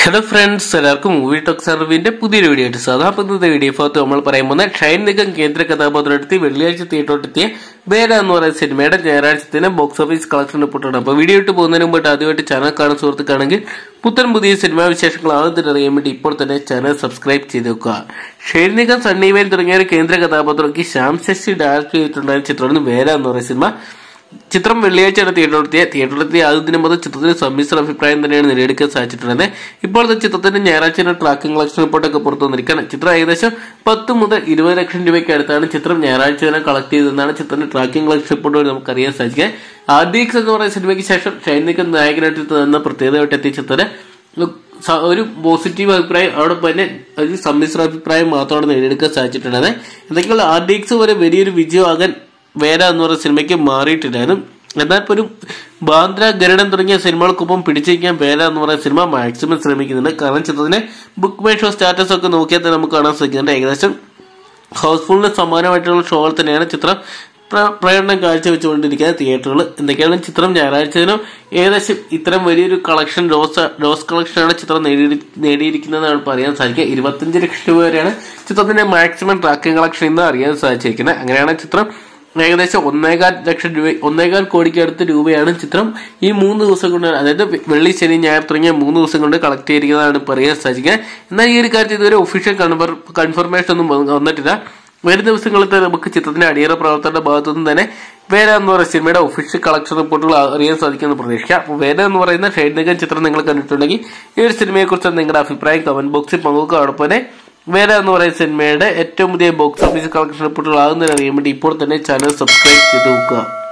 hello friends എല്ലാവർക്കും movie talk സർവിന്റെ പുതിയൊരു വീഡിയോ ആയിട്ട് സാധാ ഇന്നത്തെ വീഡിയോ ഭാഗത്ത് നമ്മൾ പറയാൻ പോകുന്ന ഷൈൻ നിഗം കേന്ദ്ര കഥാപാത്രമെടുത്ത് വെള്ളിയാഴ്ച തിയേറ്ററോട്ടെത്തിയ വേല എന്ന് പറയുന്ന സിനിമയുടെ ഞായറാഴ്ചത്തിന് ബോക്സ് ഓഫീസ് കളക്ഷൻ റിപ്പോർട്ടാണ് അപ്പോൾ വീഡിയോ ഇട്ട് പോകുന്നതിന് മുമ്പായിട്ട് ആദ്യമായിട്ട് ചാനൽ കാണുന്ന സുഹൃത്തുക്കാണെങ്കിൽ പുത്തൻ പുതിയ സിനിമാ വിശേഷങ്ങൾ ആദ്യം അറിയാൻ വേണ്ടി ഇപ്പോൾ തന്നെ ചാനൽ സബ്സ്ക്രൈബ് ചെയ്ത് വെക്കുക ഷൈൻ നിഗം സണ്ണി വെയിൻ തുടങ്ങിയ ഒരു കേന്ദ്ര കഥാപാത്രമാക്കി ശ്യാം ശശി ഡയറക്ട് ചെയ്തിട്ടുണ്ടായ ചിത്രമാണ് വേല എന്ന് പറയുന്ന സിനിമ ചിത്രം വെള്ളിയാഴ്ചയാണ് തിയേറ്ററിലെത്തിയ തിയേറ്ററിലെത്തിയ ആദ്യ ദിനം മുതൽ ചിത്രത്തിന് സമ്മിശ്ര അഭിപ്രായം തന്നെയാണ് നേടിയെടുക്കാൻ സാധിച്ചിട്ടുള്ളത് ഇപ്പോഴത്തെ ചിത്രത്തിന്റെ ഞായറാഴ്ച ട്രാക്കിംഗ് കളക്ഷൻ റിപ്പോർട്ടൊക്കെ പുറത്തു വന്നിരിക്കുകയാണ് ചിത്രം ഏകദേശം പത്ത് മുതൽ ഇരുപത് ലക്ഷം രൂപയ്ക്ക് അടുത്താണ് ചിത്രം ഞായറാഴ്ച തന്നെ കളക്ട് ചെയ്തതെന്നാണ് ചിത്രത്തിന്റെ ട്രാക്കിംഗ് കളക്ഷൻ റിപ്പോർട്ട് വഴി നമുക്ക് അറിയാൻ സാധിക്കുക ആദ്യക്സ് എന്ന് പറയുന്ന സിനിമയ്ക്ക് ശേഷം ഷൈനിക്ക് നായകനായിട്ട് തന്ന പ്രത്യേകതയായിട്ട് എത്തിയ ചിത്രം സ- ഒരു പോസിറ്റീവ് അഭിപ്രായം അവിടെ തന്നെ ഒരു സമ്മിശ്ര അഭിപ്രായം മാത്രമാണ് നേടിയെടുക്കാൻ സാധിച്ചിട്ടുള്ളത് എന്തെങ്കിലും ആർ ഡി എക്സ് വരെ വലിയൊരു വിജയമാകാൻ വേര എന്ന് പറയുന്ന സിനിമയ്ക്ക് മാറിയിട്ടില്ലായിരുന്നു എന്നാൽ പോലും ബാന്ദ്ര ഗരുഡൻ തുടങ്ങിയ സിനിമകൾക്കൊപ്പം പിടിച്ചിരിക്കാൻ വേല എന്ന് പറയുന്ന സിനിമ മാക്സിമം ശ്രമിക്കുന്നുണ്ട് കാരണം ചിത്രത്തിന്റെ ബുക്ക് മൈ ഷോ സ്റ്റാറ്റസ് ഒക്കെ നോക്കിയാൽ തന്നെ നമുക്ക് കാണാൻ സാധിക്കുന്നുണ്ട് ഏകദേശം ഹൗസ്ഫുള്ളിന് സമാനമായിട്ടുള്ള ഷോകൾ തന്നെയാണ് ചിത്രം പ്ര- പ്രകടനം കാഴ്ചവെച്ചുകൊണ്ടിരിക്കുന്നത് തിയേറ്ററുകൾ എന്തൊക്കെയാണ് ചിത്രം ഞായറാഴ്ചതിനും ഏകദേശം ഇത്തരം വലിയൊരു കളക്ഷൻ റോസ് റോസ് കളക്ഷനാണ് ചിത്രം നേടി നേടിയിരിക്കുന്നതെന്നാണ് പറയാൻ സാധിക്കുക ഇരുപത്തഞ്ച് ലക്ഷം രൂപ വരെയാണ് ചിത്രത്തിന്റെ മാക്സിമം ട്രാക്കിംഗ് കളക്ഷൻ എന്ന് അറിയാൻ സാധിച്ചിരിക്കുന്നത് അങ്ങനെയാണ് ചിത്രം ഏകദേശം ഒന്നേകാൽ ലക്ഷം രൂപ ഒന്നേകാൽ കോടിക്ക് അടുത്ത് രൂപയാണ് ചിത്രം ഈ മൂന്ന് ദിവസം കൊണ്ട് അതായത് വെള്ളി ശനി ഞായർ തുടങ്ങിയ മൂന്ന് ദിവസം കൊണ്ട് കളക്ട് ചെയ്തിരിക്കുന്നതാണ് പറയാൻ സാധിക്കുക എന്നാൽ ഈ ഒരു കാര്യത്തിൽ ഇതുവരെ ഒഫീഷ്യൽ കൺഫർ കൺഫർമേഷൻ ഒന്നും വന്ന് വന്നിട്ടില്ല വരും ദിവസങ്ങളിൽ തന്നെ നമുക്ക് ചിത്രത്തിന്റെ അടിയറ പ്രവർത്തകരുടെ ഭാഗത്തു നിന്ന് തന്നെ വേല എന്ന് പറയുന്ന സിനിമയുടെ ഒഫീഷ്യൽ കളക്ഷൻ റിപ്പോർട്ടുകൾ അറിയാൻ സാധിക്കുമെന്ന് പ്രതീക്ഷിക്കാം അപ്പോൾ വേല എന്ന് പറയുന്ന ഷെയ്ഡ്നഗൻ ചിത്രം നിങ്ങൾ കണ്ടിട്ടുണ്ടെങ്കിൽ ഈ ഒരു സിനിമയെക്കുറിച്ച് നിങ്ങളുടെ അഭിപ്രായം കമന്റ് ബോക്സിൽ പങ്കുവെക്കുക അതോടൊപ്പം തന്നെ വേല എന്ന് പറയുന്ന സിനിമയുടെ ഏറ്റവും പുതിയ ബോക്സ് ഓഫീസ് കളക്ഷൻ റിപ്പോർട്ടുകൾ ആകുന്നതിന് അറിയാൻ വേണ്ടി ഇപ്പോൾ തന്നെ ചാനൽ സബ്സ്ക്രൈബ് ചെയ്ത് നോക്കുക